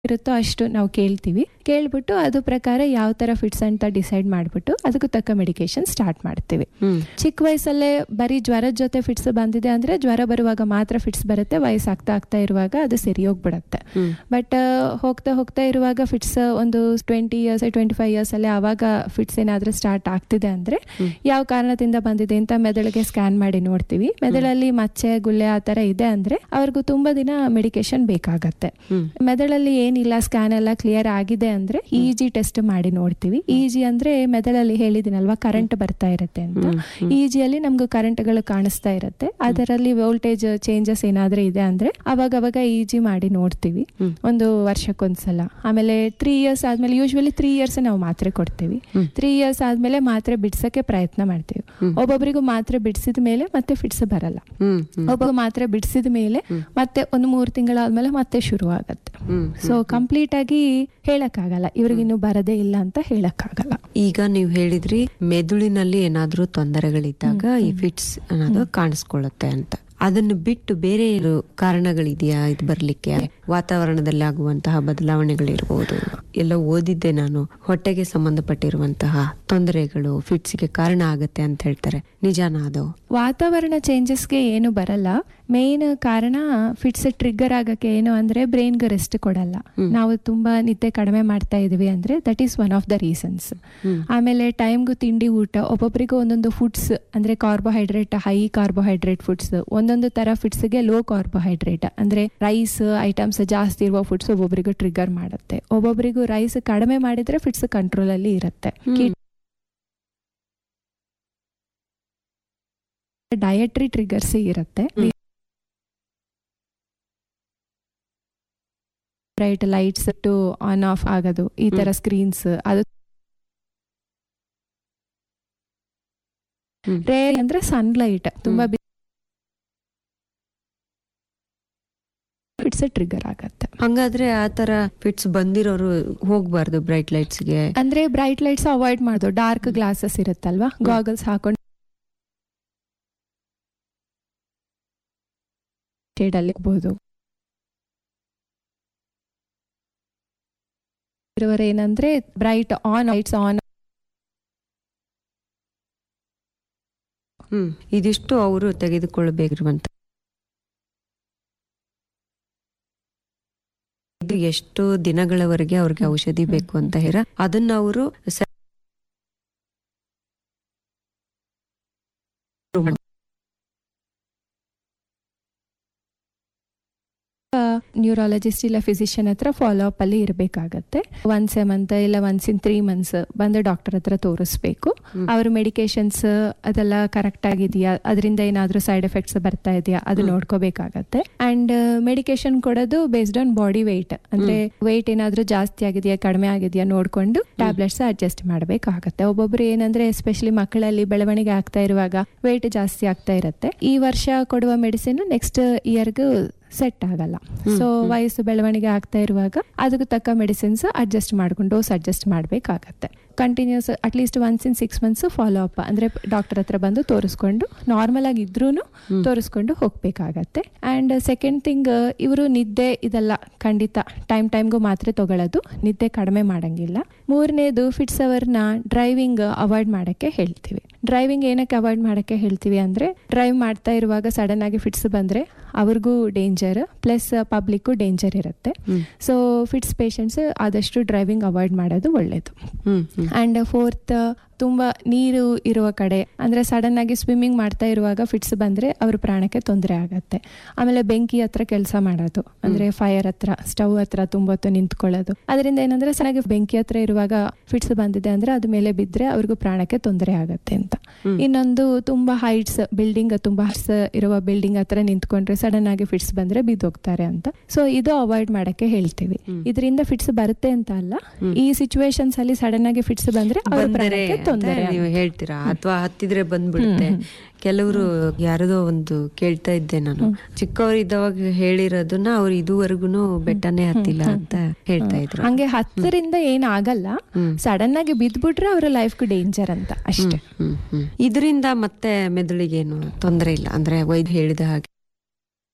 ಇರುತ್ತೋ ಅಷ್ಟು ನಾವು ಕೇಳ್ತೀವಿ ಕೇಳ್ಬಿಟ್ಟು ಅದು ಪ್ರಕಾರ ಯಾವ ತರ ಫಿಟ್ಸ್ ಅಂತ ಡಿಸೈಡ್ ಮಾಡ್ಬಿಟ್ಟು ಅದಕ್ಕೂ ತಕ್ಕ ಮೆಡಿಕೇಶನ್ ಸ್ಟಾರ್ಟ್ ಮಾಡ್ತೀವಿ ಹ್ಮ್ ಚಿಕ್ಕ ವಯಸ್ಸಲ್ಲೇ ಬರೀ ಜ್ವರದ ಜೊತೆ ಫಿಟ್ಸ್ ಬಂದಿದೆ ಅಂದ್ರೆ ಜ್ವರ ಬರುವಾಗ ಮಾತ್ರ ಫಿಟ್ಸ್ ಬರುತ್ತೆ ವಯಸ್ಸಾಗ್ತಾ ಆಗ್ತಾ ಇರುವಾಗ ಅದು ಸರಿ ಹೋಗ್ಬಿಡತ್ತೆ ಹ್ಮ್ ಬಟ್ ಹೋಗ್ತಾ ಹೋಗ್ತಾ ಇರುವಾಗ ಫಿಟ್ಸ್ ಒಂದು twenty years twenty five years ಅಲ್ಲಿ ಆವಾಗ ಫಿಟ್ಸ್ ಏನಾದ್ರೂ ಸ್ಟಾರ್ಟ್ ಆಗ್ತಿದೆ ಅಂದ್ರೆ ಹ್ಮ್. ಯಾವ ಕಾರಣದಿಂದ ಬಂದಿದೆ ಅಂತ ಮೆದುಳಿಗೆ ಸ್ಕ್ಯಾನ್ ಮಾಡಿ ನೋಡ್ತೀವಿ ಮೆದುಳಲ್ಲಿ ಮಚ್ಚೆ ಗುಳ್ಳೆ ಆ ತರ ಇದೆ ಅಂದ್ರೆ ಅವ್ರಿಗೂ ತುಂಬಾ ದಿನ ಮೆಡಿಕೇಶನ್ ಬೇಕಾಗತ್ತೆ ಹ್ಮ್ ಮೆದುಳಲ್ಲಿ ಏನಿಲ್ಲ ಸ್ಕ್ಯಾನ್ ಎಲ್ಲ ಕ್ಲಿಯರ್ ಆಗಿದೆ ಅಂದ್ರೆ ಇ ಜಿ ಟೆಸ್ಟ್ ಮಾಡಿ ನೋಡ್ತೀವಿ ಇ ಜಿ ಅಂದ್ರೆ ಮೆದುಳಲ್ಲಿ ಹೇಳಿದಿನಲ್ವಾ ಕರೆಂಟ್ ಬರ್ತಾ ಇರುತ್ತೆ ಅಂತ ಹ್ಮ್ ಹ್ಮ್ ಇ ಜಿಯಲ್ಲಿ ನಮ್ಗೆ ಕರೆಂಟ್ಗಳು ಕಾಣಿಸ್ತಾ ಇರುತ್ತೆ ಅದರಲ್ಲಿ ವೋಲ್ಟೇಜ್ ಚೇಂಜಸ್ ಏನಾದ್ರೂ ಇದೆ ಅಂದ್ರೆ ಅವಾಗ ಅವಾಗ ಇ ಜಿ ಮಾಡಿ ನೋಡ್ತೀವಿ ಹ್ಮ್. ಒಂದು ವರ್ಷಕ್ಕೊಂದ್ಸಲ ಆಮೇಲೆ ತ್ರೀ ಇಯರ್ಸ್ ಆದ್ಮೇಲೆ ಯೂಶ್ವಲಿ ತ್ರೀ ಇಯರ್ಸ್ ನಾವು ಮಾತ್ರೆ ಕೊಡ್ತೀವಿ ಹ್ಮ್. ತ್ರೀ ಇಯರ್ಸ್ ಆದ್ಮೇಲೆ ಮಾತ್ರೆ ಬಿಡ್ಸಕ್ಕೆ ಪ್ರಯತ್ನ ಮಾಡ್ತೀವಿ ಹ್ಮ್. ಒಬ್ಬೊಬ್ಬರಿಗೂ ಮಾತ್ರೆ ಬಿಡಿಸಿದ ಮೇಲೆ ಮತ್ತೆ ಫಿಟ್ಸ್ ಬರಲ್ಲ ಹ್ಮ್ ಹ್ಮ್ ಒಬ್ಬ ಮಾತ್ರೆ ಬಿಡಿಸಿದ ಮೇಲೆ ಹ್ಮ್. ಮತ್ತೆ ಒಂದು ಮೂರು ತಿಂಗಳಾದ್ಮೇಲೆ ಮತ್ತೆ ಶುರು ಆಗತ್ತೆ ಹ್ಮ್ ಸೊ ಕಂಪ್ಲೀಟ್ ಆಗಿ ಹೇಳಕ್ಕಾಗಲ್ಲ ಇವ್ರಿಗಿನ್ನು ಬರದೇ ಇಲ್ಲ ಅಂತ ಹೇಳಕ್ಕಾಗಲ್ಲ ಈಗ ನೀವು ಹೇಳಿದ್ರಿ ಮೆದುಳಿನಲ್ಲಿ ಏನಾದ್ರೂ ತೊಂದರೆಗಳಿದ್ದಾಗ ಈ ಫಿಟ್ಸ್ ಅನ್ನೋದು ಕಾಣಿಸ್ಕೊಳ್ಳುತ್ತೆ ಅಂತ ಅದನ್ನು ಬಿಟ್ಟು ಬೇರೆ ಏನು ಕಾರಣಗಳಿದೆಯಾ ಇದು ಬರ್ಲಿಕ್ಕೆ ವಾತಾವರಣದಲ್ಲಿ ಆಗುವಂತಹ ಬದಲಾವಣೆಗಳಿರ್ಬೋದು ಎಲ್ಲ ಓದಿದ್ದೆ ನಾನು ಹೊಟ್ಟೆಗೆ ಸಂಬಂಧಪಟ್ಟಿರುವಂತಹ ತೊಂದರೆಗಳು ಫಿಟ್ಸ್ಗೆ ಕಾರಣ ಆಗತ್ತೆ ಅಂತ ಹೇಳ್ತಾರೆ ನಿಜಾನ ಅದು ವಾತಾವರಣ ಚೇಂಜಸ್ಗೆ ಏನು ಬರಲ್ಲ ಮೇನ್ ಕಾರಣ ಫಿಟ್ಸ್ ಟ್ರಿಗರ್ ಆಗಕ್ಕೆ ಏನು ಅಂದ್ರೆ ಬ್ರೈನ್ಗೆ ರೆಸ್ಟ್ ಕೊಡಲ್ಲ ಹ್ಮ್. ನಾವು ತುಂಬಾ ನಿದ್ದೆ ಕಡಿಮೆ ಮಾಡ್ತಾ ಇದೀವಿ ಅಂದ್ರೆ that is one of the reasons ಹ್ಮ್. ಆಮೇಲೆ ಟೈಮ್ಗೂ ತಿಂಡಿ ಊಟ ಒಬ್ಬೊಬ್ಬರಿಗೂ ಒಂದೊಂದು ಫುಡ್ಸ್ ಅಂದ್ರೆ ಕಾರ್ಬೋಹೈಡ್ರೇಟ್ ಹೈ ಕಾರ್ಬೋಹೈಡ್ರೇಟ್ ಫುಡ್ಸ್ ಒಂದೊಂದು ತರ ಫುಡ್ಸ್ಗೆ ಲೋ ಕಾರ್ಬೋಹೈಡ್ರೇಟ್ ಅಂದ್ರೆ ರೈಸ್ ಐಟಮ್ಸ್ ಜಾಸ್ತಿ ಇರುವ ಫುಡ್ಸ್ ಒಬ್ಬೊಬ್ಬರಿಗೂ ಟ್ರಿಗರ್ ಮಾಡುತ್ತೆ ಒಬ್ಬೊಬ್ಬರಿಗೂ ರೈಸ್ ಕಡಿಮೆ ಮಾಡಿದ್ರೆ ಫಿಟ್ಸ್ ಕಂಟ್ರೋಲ್ ಅಲ್ಲಿ ಇರುತ್ತೆ ಹ್ಮ್. ಡಯಟ್ರಿ ಟ್ರಿಗರ್ಸ್ ಇರುತ್ತೆ ಹ್ಮ್. Bright lights to on off ಆಗೋದು ಈ ತರ ಸ್ಕ್ರೀನ್ಸ್ ಅದು ಹ್ಮ್. ರೇ ಅಂದ್ರೆ ಸನ್ಲೈಟ್ ತುಂಬಾ ಫಿಟ್ಸ್ ಟ್ರಿಗರ್ ಆಗತ್ತೆ ಹಂಗಾದ್ರೆ ಆ ತರ ಫಿಟ್ಸ್ ಬಂದಿರೋರು ಹೋಗ್ಬಾರ್ದು ಬ್ರೈಟ್ ಲೈಟ್ಸ್ಗೆ ಅಂದ್ರೆ ಬ್ರೈಟ್ ಲೈಟ್ಸ್ ಅವಾಯ್ಡ್ ಮಾಡೋದು ಡಾರ್ಕ್ ಗ್ಲಾಸಸ್ ಇರುತ್ತಲ್ವಾ ಗಾಗಲ್ಸ್ ಹಾಕೊಂಡು ಶೇಡ್ ಅಲ್ಲಿ ಇರ್ಬೋದು ಇರೋರು ಏನಂದ್ರೆ ಬ್ರೈಟ್ ಆನ್ ಲೈಟ್ಸ್ ಆನ್ ಹ್ಮ್ ಇದಿಷ್ಟು ಅವರು ತೆಗೆದುಕೊಳ್ಳಬೇಕಿರುವಂತ ಇದು ಎಷ್ಟು ದಿನಗಳವರೆಗೆ ಅವ್ರಿಗೆ ಔಷಧಿ ಬೇಕು ಅಂತ ಹೇಳ ಅದನ್ನ ಅವರು ನ್ಯೂರಾಲಜಿಸ್ಟ್ ಇಲ್ಲ ಫಿಸಿಷಿಯನ್ ಹತ್ರ ಫಾಲೋ ಅಪ್ ಅಲ್ಲಿ ಇರಬೇಕಾಗತ್ತೆ ಒನ್ಸ್ ಎ ಮಂತ್ ಇಲ್ಲ ಒನ್ಸ್ ಇನ್ ತ್ರೀ ಮಂತ್ಸ್ ಬಂದು ಡಾಕ್ಟರ್ ಹತ್ರ ತೋರಿಸ್ಬೇಕು ಹ್ಮ್. ಅವ್ರ ಮೆಡಿಕೇಶನ್ಸ್ ಅದೆಲ್ಲ ಕರೆಕ್ಟ್ ಆಗಿದೆಯಾ ಅದರಿಂದ ಏನಾದ್ರೂ ಸೈಡ್ ಎಫೆಕ್ಟ್ಸ್ ಬರ್ತಾ ಇದೆಯಾ ಅದು ಹ್ಮ್. ನೋಡ್ಕೋಬೇಕಾಗತ್ತೆ ಅಂಡ್ ಮೆಡಿಕೇಶನ್ ಕೊಡೋದು ಬೇಸ್ಡ್ ಆನ್ ಬಾಡಿ ವೆಯ್ಟ್ ಅಂದ್ರೆ ವೆಯ್ಟ್ ಏನಾದ್ರೂ ಜಾಸ್ತಿ ಆಗಿದೆಯಾ ಕಡಿಮೆ ಆಗಿದೆಯಾ ನೋಡ್ಕೊಂಡು ಟ್ಯಾಬ್ಲೆಟ್ಸ್ ಅಡ್ಜಸ್ಟ್ ಮಾಡಬೇಕಾಗತ್ತೆ ಒಬ್ಬೊಬ್ರು ಏನಂದ್ರೆ ಎಸ್ಪೆಷಲಿ ಮಕ್ಕಳಲ್ಲಿ ಬೆಳವಣಿಗೆ ಆಗ್ತಾ ಇರುವಾಗ ವೆಯ್ಟ್ ಜಾಸ್ತಿ ಆಗ್ತಾ ಇರುತ್ತೆ ಈ ವರ್ಷ ಕೊಡುವ ಮೆಡಿಸಿನ್ ನೆಕ್ಸ್ಟ್ ಇಯರ್ಗೂ ಸೆಟ್ ಆಗಲ್ಲ ಹ್ಮ್, ಸೊ ಹ್ಮ್. ವಯಸ್ಸು ಬೆಳವಣಿಗೆ ಆಗ್ತಾ ಇರುವಾಗ ಅದಕ್ಕೆ ತಕ್ಕ ಮೆಡಿಸಿನ್ಸ್ ಅಡ್ಜಸ್ಟ್ ಮಾಡ್ಕೊಂಡು ಡೋಸ್ ಅಡ್ಜಸ್ಟ್ ಮಾಡಬೇಕಾಗತ್ತೆ continues at least once in six months follow up ಅಂದ್ರೆ ಡಾಕ್ಟರ್ ಹತ್ರ ಬಂದು ತೋರಿಸ್ಕೊಂಡು ನಾರ್ಮಲ್ ಆಗಿ ಇದ್ರೂ ಹ್ಮ್. ತೋರಿಸ್ಕೊಂಡು ಹೋಗ್ಬೇಕಾಗತ್ತೆ ಅಂಡ್ ಸೆಕೆಂಡ್ ಥಿಂಗ್ ಇವರು ನಿದ್ದೆ ಇದೆಲ್ಲ ಖಂಡಿತ ಟೈಮ್ ಟೈಮ್ಗೂ ಮಾತ್ರೆ ತಗೊಳ್ಳೋದು ನಿದ್ದೆ ಕಡಿಮೆ ಮಾಡಂಗಿಲ್ಲ ಮೂರನೇದು ಫಿಟ್ಸ್ ಅವರ್ನ ಡ್ರೈವಿಂಗ್ ಅವಾಯ್ಡ್ ಮಾಡಕ್ಕೆ ಹೇಳ್ತೀವಿ ಡ್ರೈವಿಂಗ್ ಏನಕ್ಕೆ ಅವಾಯ್ಡ್ ಮಾಡಕ್ಕೆ ಹೇಳ್ತೀವಿ ಅಂದ್ರೆ ಡ್ರೈವ್ ಮಾಡ್ತಾ ಇರುವಾಗ ಸಡನ್ ಆಗಿ ಫಿಟ್ಸ್ ಬಂದ್ರೆ ಅವ್ರಿಗೂ ಡೇಂಜರ್ ಪ್ಲಸ್ ಪಬ್ಲಿಕ್ಗೂ ಡೇಂಜರ್ ಇರುತ್ತೆ ಹ್ಮ್. ಸೊ ಫಿಟ್ಸ್ ಪೇಷಂಟ್ಸ್ ಆದಷ್ಟು ಡ್ರೈವಿಂಗ್ ಅವಾಯ್ಡ್ ಮಾಡೋದು ಒಳ್ಳೇದು ಹ್ಮ್ ಹ್ಮ್ ಅಂಡ್ ಫೋರ್ತ್ ತುಂಬಾ ನೀರು ಇರುವ ಕಡೆ ಅಂದ್ರೆ ಸಡನ್ ಆಗಿ ಸ್ವಿಮ್ಮಿಂಗ್ ಮಾಡ್ತಾ ಇರುವಾಗ ಫಿಟ್ಸ್ ಬಂದ್ರೆ ಅವ್ರ ಪ್ರಾಣಕ್ಕೆ ತೊಂದರೆ ಆಗತ್ತೆ ಆಮೇಲೆ ಬೆಂಕಿ ಹತ್ರ ಕೆಲಸ ಮಾಡೋದು ಅಂದ್ರೆ ಫೈರ್ ಹತ್ರ ಸ್ಟವ್ ಹತ್ರ ತುಂಬೊತ್ತು ನಿಂತ್ಕೊಳ್ಳೋದು ಅದರಿಂದ ಏನಂದ್ರೆ ಸಣ್ಣಗೆ ಬೆಂಕಿ ಹತ್ರ ಇರುವಾಗ ಫಿಟ್ಸ್ ಬಂದಿದೆ ಅಂದ್ರೆ ಅದ ಮೇಲೆ ಬಿದ್ರೆ ಅವ್ರಿಗೂ ಪ್ರಾಣಕ್ಕೆ ತೊಂದರೆ ಆಗತ್ತೆ ಅಂತ ಹ್ಮ್. ಇನ್ನೊಂದು ತುಂಬಾ ಹೈಟ್ಸ್ ಬಿಲ್ಡಿಂಗ್ ತುಂಬಾ ಹೈಟ್ಸ್ ಇರುವ ಬಿಲ್ಡಿಂಗ್ ಹತ್ರ ನಿಂತ್ಕೊಂಡ್ರೆ ಸಡನ್ ಆಗಿ ಫಿಟ್ಸ್ ಬಂದ್ರೆ ಬಿದ್ದೋಗ್ತಾರೆ ಅಂತ ಸೊ ಇದು ಅವಾಯ್ಡ್ ಮಾಡಕ್ಕೆ ಹೇಳ್ತೀವಿ ಹ್ಮ್. ಇದರಿಂದ ಫಿಟ್ಸ್ ಬರುತ್ತೆ ಅಂತ ಅಲ್ಲ ಹ್ಮ್. ಈ ಸಿಚುವೇಶನ್ಸ್ ಅಲ್ಲಿ ಸಡನ್ ಆಗಿ ಫಿಟ್ಸ್ ಬಂದ್ರೆ ಅವ್ರ ಬಂದರೆ ಪ್ರಾಣಕ್ಕೆ ಅಂತ ತೊಂದರೆ ನೀವು ಹೇಳ್ತೀರಾ ಅಥವಾ ಹತ್ತಿದ್ರೆ ಬಂದ್ಬಿಡುತ್ತೆ ಹ್ಮ್, ಕೆಲವರು ಯಾರದೋ ಒಂದು ಕೇಳ್ತಾ ಇದ್ದೆ ನಾನು ಚಿಕ್ಕವರಿದ್ದವಾಗ ಹೇಳಿರೋದನ್ನ ಅವ್ರು ಇದುವರೆಗೂ ಬೆಟ್ಟನೇ ಹತ್ತಿಲ್ಲ ಅಂತ ಹೇಳ್ತಾ ಇದ್ರು ಹಂಗೆ ಹತ್ತರಿಂದ ಏನ್ ಆಗಲ್ಲ ಹ್ಮ್. ಸಡನ್ ಆಗಿ ಬಿದ್ಬಿಟ್ರೆ ಅವ್ರ ಲೈಫ್ಗೂ ಡೇಂಜರ್ ಅಂತ ಅಷ್ಟೇ ಹ್ಮ್, ಹ್ಮ್, ಹ್ಮ್. ಇದರಿಂದ ಮತ್ತೆ ಮೆದುಳಿಗೇನು ತೊಂದರೆ ಇಲ್ಲ ಅಂದ್ರೆ ವೈದ್ಯ ಹೇಳಿದ ಹಾಗೆ